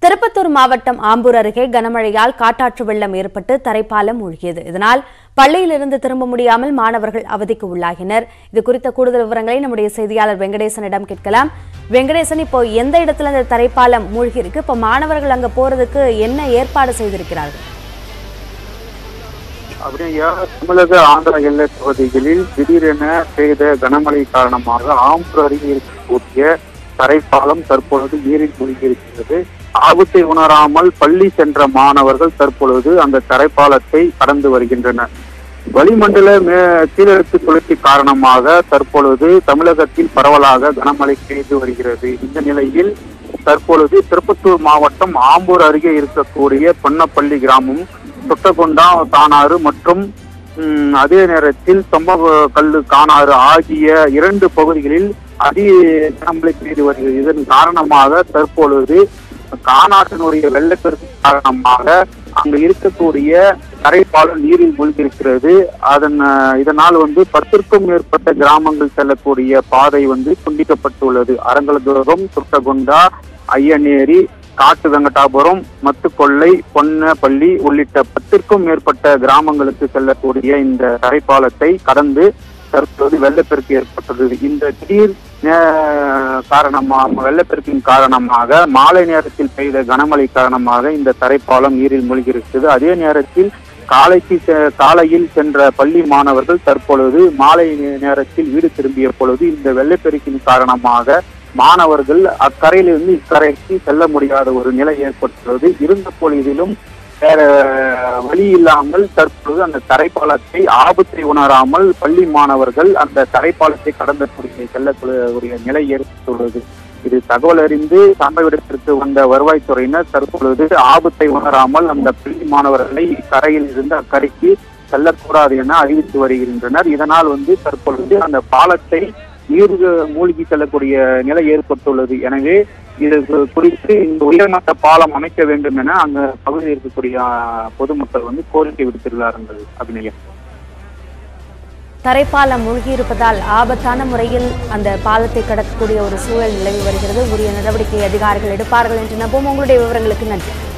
திருப்பத்தூர் மாவட்டம் ஆம்பூர் அருகே கனமழையால் காட்டாற்று வெள்ளம் ஏற்பட்டு தரைப்பாலம் மூழ்கியது இதனால் பள்ளியிலிருந்து திரும்ப முடியாமல் மாணவர்கள் அவதிக்கு உள்ளாகினர் இது குறித்த கூடுதல் விவரங்களை நம்முடைய செய்தியாளர் வெங்கடேசனிடம் கேட்கலாம் வெங்கடேசன் இப்போ எந்த இடத்துல அந்த தரைப்பாலம் மூழ்கி இருக்கு இப்போ மாணவர்கள் அங்க போறதுக்கு என்ன ஏற்பாடு செய்திருக்கிறார்கள் அப்படியே தமிழக ஆந்திர எல்லை பகுதிகளில் திடீரென பெய்த கனமழை காரணமாக ஆம்பூர் அருகே இருக்கக்கூடிய தரைப்பாலம் தற்பொழுது நீரில் மூழ்கியிருக்கிறது ஆபத்தை உணராமல் பள்ளி சென்ற மாணவர்கள் தற்பொழுது அந்த தரைப்பாலத்தை கடந்து வருகின்றனர் வளிமண்டல மே கீழடுக்கு சுழற்சி காரணமாக தற்பொழுது தமிழகத்தில் பரவலாக கனமழை பெய்து வருகிறது இந்த நிலையில் தற்பொழுது திருப்பத்தூர் மாவட்டம் ஆம்பூர் அருகே இருக்கக்கூடிய பொன்னப்பள்ளி கிராமம் தொட்டகொண்டா தானாறு மற்றும் ம், அதே நேரத்தில் சம்பவ கல்லு காணாறு ஆகிய இரண்டு பகுதிகளில் அதி கனமழை பெய்து வருகிறது இதன் காரணமாக தற்பொழுது காணாற்றினுடைய வெள்ளப்பெருக்கு காரணமாக அங்கு இருக்கக்கூடிய கரைப்பாலம் நீரில் மூழ்கியிருக்கிறது அதன் அஹ், இதனால் வந்து பத்திற்கும் மேற்பட்ட கிராமங்கள் செல்லக்கூடிய பாதை வந்து துண்டிக்கப்பட்டுள்ளது அரங்கலதுரம் சுட்டகுண்டா ஐயனேரி காட்டு வெங்கடாபுரம் மத்துக்கொள்ளை பொன்னப்பள்ளி உள்ளிட்ட பத்திற்கும் மேற்பட்ட கிராமங்களுக்கு செல்லக்கூடிய இந்த தரைப்பாலத்தை கடந்து தற்போது வெள்ளப்பெருக்கு ஏற்பட்டுள்ளது இந்த திடீர் நே- காரணமாக வெள்ளப்பெருக்கின் காரணமாக மாலை நேரத்தில் பெய்த கனமழை காரணமாக இந்த தரைப்பாலம் நீரில் மூழ்கியிருக்கிறது அதே நேரத்தில் காலைக்கு செ- காலையில் சென்ற பள்ளி மாணவர்கள் தற்பொழுது மாலை நே- நேரத்தில் வீடு திரும்பிய பொழுது இந்த வெள்ளப்பெருக்கின் காரணமாக மாணவர்கள் அக்கரையிலிருந்து இக்கரைக்கு செல்ல முடியாத ஒரு நிலை ஏற்பட்டுள்ளது இருந்த பொழுதிலும் வேற வழி இல்லாமல் தற்பொழுது அந்த தரைப்பாலத்தை ஆபத்தை உணராமல் பள்ளி மாணவர்கள் அந்த தரைப்பாலத்தை கடந்தக்கூடிய செல்லக்கூடிய நிலை ஏற்பட்டுள்ளது இது தகவல் அறிந்து சம்பவ இடத்திற்கு வந்த வருவாய்த்துறையினர் தற்பொழுது ஆபத்தை உணராமல் அந்த பள்ளி மாணவர்களை கரையில் இருந்து அக்கரைக்கு செல்லக்கூடாது என அறிவித்து வருகின்றனர் இதனால் வந்து தற்பொழுது அந்த பாலத்தை நீர் மூழ்கி செல்லக்கூடிய நிலை ஏற்பட்டுள்ளது எனவே இது கு- குறித்து இந்த உயர்மட்ட பாலம் அமைக்க வேண்டும் என அங்க பகுதியில் இருக்கக்கூடிய ஆஹ், பொதுமக்கள் வந்து கோரிக்கை விடுத்துள்ளார்கள் அபிநயம் தரைப்பாலம் மூழ்கி இருப்பதால் ஆபத்தான முறையில் அந்த பாலத்தை கடக்கக்கூடிய ஒரு சூழல் நிலவி வருகிறது உரிய நடவடிக்கை அதிகாரிகள் எடுப்பார்கள் என்று நம்பும் உங்களுடைய விவரங்களுக்கு நன்றி